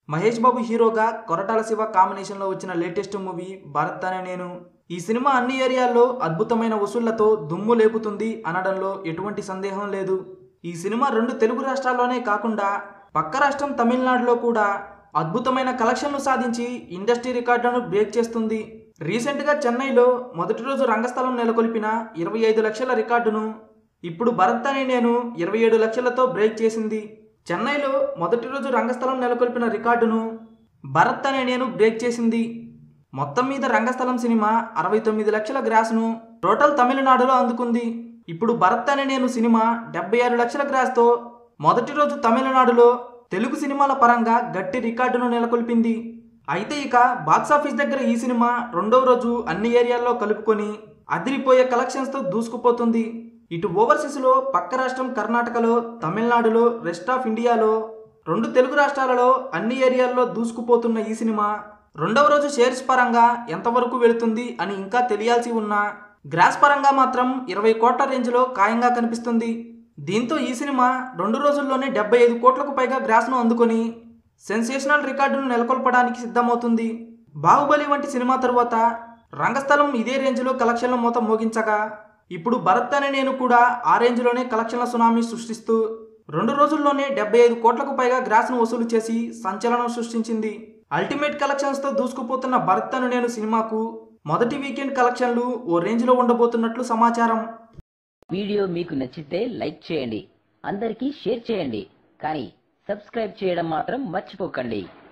మహేష్ బాబు హీరోగా కొరటాల శివ కాంబినేషన్లో వచ్చిన లేటెస్ట్ మూవీ భరత్ అనే నేను ఈ సినిమా అన్ని ఏరియాల్లో అద్భుతమైన వసూళ్లతో దుమ్ము లేపుతుంది అనడంలో ఎటువంటి సందేహం లేదు ఈ సినిమా రెండు తెలుగు రాష్ట్రాల్లోనే కాకుండా పక్క రాష్ట్రం తమిళనాడులో కూడా అద్భుతమైన కలెక్షన్లు సాధించి ఇండస్ట్రీ రికార్డులను బ్రేక్ చేస్తుంది రీసెంట్గా చెన్నైలో మొదటి రోజు రంగస్థలం నెలకొల్పిన ఇరవై ఐదు లక్షల రికార్డును ఇప్పుడు భరత్ అనే నేను ఇరవై ఏడు లక్షలతో బ్రేక్ చేసింది చెన్నైలో మొదటి రోజు రంగస్థలం నెలకొల్పిన రికార్డును భరత్ అనే నేను బ్రేక్ చేసింది మొత్తం మీద రంగస్థలం సినిమా అరవై తొమ్మిది లక్షల గ్రాస్ను టోటల్ తమిళనాడులో అందుకుంది ఇప్పుడు భరత్ అనే నేను సినిమా డెబ్బై ఆరు లక్షల గ్రాస్తో మొదటి రోజు తమిళనాడులో తెలుగు సినిమాల పరంగా గట్టి రికార్డును నెలకొల్పింది అయితే ఇక బాక్సాఫీస్ దగ్గర ఈ సినిమా రెండవ రోజు అన్ని ఏరియాల్లో కలుపుకొని అదిరిపోయే కలెక్షన్స్తో దూసుకుపోతుంది ఇటు ఓవర్సీస్లో పక్క రాష్ట్రం కర్ణాటకలో తమిళనాడులో రెస్ట్ ఆఫ్ ఇండియాలో రెండు తెలుగు రాష్ట్రాలలో అన్ని ఏరియాల్లో దూసుకుపోతున్న ఈ సినిమా రెండవ రోజు షేర్స్ పరంగా ఎంతవరకు వెళుతుంది అని ఇంకా తెలియాల్సి ఉన్నా గ్రాస్ పరంగా మాత్రం ఇరవై కోట్ల రేంజ్లో ఖాయంగా కనిపిస్తుంది దీంతో ఈ సినిమా రెండు రోజుల్లోనే డెబ్బై ఐదు కోట్లకు పైగా గ్రాస్ను అందుకొని సెన్సేషనల్ రికార్డును నెలకొల్పడానికి సిద్ధమవుతుంది బాహుబలి వంటి సినిమా తరువాత రంగస్థలం ఇదే రేంజ్లో కలెక్షన్ల మూత మోగించగా ఇప్పుడు భరత్ అనే నేను కూడా ఆ రేంజ్లోనే కలెక్షన్ల సునామీ సృష్టిస్తూ రెండు రోజుల్లోనే డెబ్బై ఐదు కోట్లకు పైగా గ్రాస్ను వసూలు చేసి సంచలనం సృష్టించింది అల్టిమేట్ కలెక్షన్స్తో దూసుకుపోతున్న భరత్ అను నేను సినిమాకు మొదటి వీకెండ్ కలెక్షన్లు ఓ రేంజ్లో ఉండబోతున్నట్లు సమాచారం వీడియో మీకు నచ్చితే లైక్ చేయండి అందరికీ షేర్ చేయండి కానీ సబ్స్క్రైబ్ చేయడం మాత్రం మర్చిపోకండి